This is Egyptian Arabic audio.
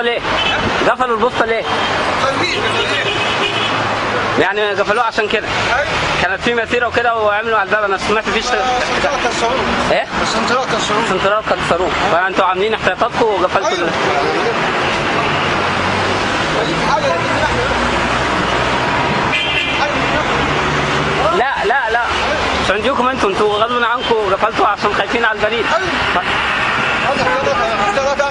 ليه؟ قفلوا البوسطه ليه؟ يعني قفلوها عشان كده كانت في مسيره وكده وعملوا على الباب انا سمعت فيش ايه؟ السنترات كسروه سنترال كسروه فانتوا عاملين احتياطاتكم وقفلتوا ال- لا لا لا مش عندكم انتوا انتوا غصب عنكم قفلتوا عشان خايفين على البريد هذا احتياطات